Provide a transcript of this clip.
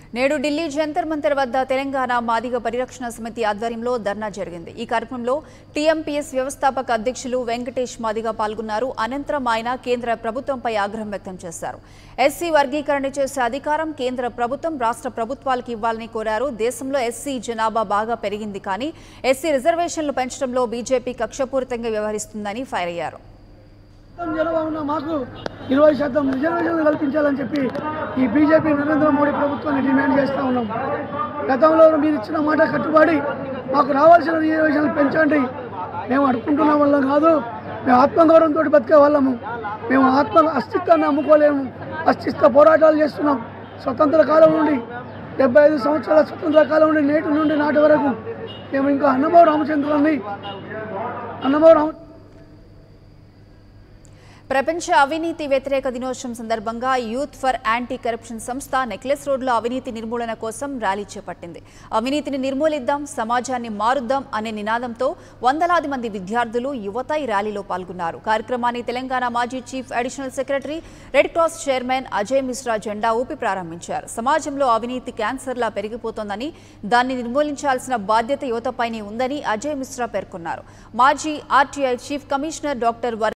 నేడు ఢిల్లీ జంతర్ మంతర్ వద్ద తెలంగాణ మాదిగ పరిరక్షణ సమితి ఆధ్వర్యంలో ధర్నా జరిగింది ఈ కార్యక్రమంలో టీఎంపీఎస్ వ్యవస్థాపక అధ్యక్షులు వెంకటేష్ మాదిగ పాల్గొన్నారు అనంతరం ఆయన కేంద్ర ప్రభుత్వంపై ఆగ్రహం వ్యక్తం చేశారు ఎస్సీ వర్గీకరణ చేసే అధికారం కేంద్ర ప్రభుత్వం రాష్ట్ర ప్రభుత్వాలకు ఇవ్వాలని కోరారు దేశంలో ఎస్సీ జనాభా బాగా పెరిగింది కానీ ఎస్సీ రిజర్వేషన్లు పెంచడంలో బీజేపీ కక్షపూరితంగా వ్యవహరిస్తుందని ఫైర్ అయ్యారు శాతం జనాభా ఉన్న మాకు ఇరవై శాతం రిజర్వేషన్లు కల్పించాలని చెప్పి ఈ బీజేపీ నరేంద్ర మోడీ ప్రభుత్వాన్ని డిమాండ్ చేస్తూ ఉన్నాం గతంలో మీరు ఇచ్చిన మాట కట్టుబడి మాకు రావాల్సిన రిజర్వేషన్లు పెంచండి మేము అడుక్కుంటున్న వాళ్ళం కాదు మేము ఆత్మగౌరవంతో బతికే వాళ్ళము మేము ఆత్మ అస్తిత్వాన్ని అమ్ముకోలేము అస్తిత్వ పోరాటాలు చేస్తున్నాం స్వతంత్ర కాలం నుండి డెబ్బై ఐదు సంవత్సరాల స్వతంత్ర కాలం నుండి నేటి నుండి నాటి వరకు మేము ఇంకా అన్నమో రామచంద్రాన్ని అన్నమో రామ ప్రపంచ అవినీతి వ్యతిరేక దినోత్సవం సందర్భంగా యూత్ ఫర్ యాంటీ కరప్షన్ సంస్థ నెక్లెస్ రోడ్లో అవినీతి నిర్మూలన కోసం ర్యాలీ చేపట్టింది అవినీతిని నిర్మూలిద్దాం సమాజాన్ని మారుద్దాం అనే నినాదంతో వందలాది మంది విద్యార్థులు యువత ఈ ర్యాలీలో పాల్గొన్నారు కార్యక్రమాన్ని తెలంగాణ మాజీ chief additional secretary red cross chairman Ajay Mishra జెండా ఊపి ప్రారంభించారు సమాజంలో అవినీతి క్యాన్సర్లా పెరిగిపోతోందని దాన్ని నిర్మూలించాల్సిన బాధ్యత యువతపైనే ఉందని అజయ్ మిశ్రా పేర్కొన్నారు మాజీ ఆర్టీఐ చీఫ్ కమిషనర్ డాక్టర్ వర్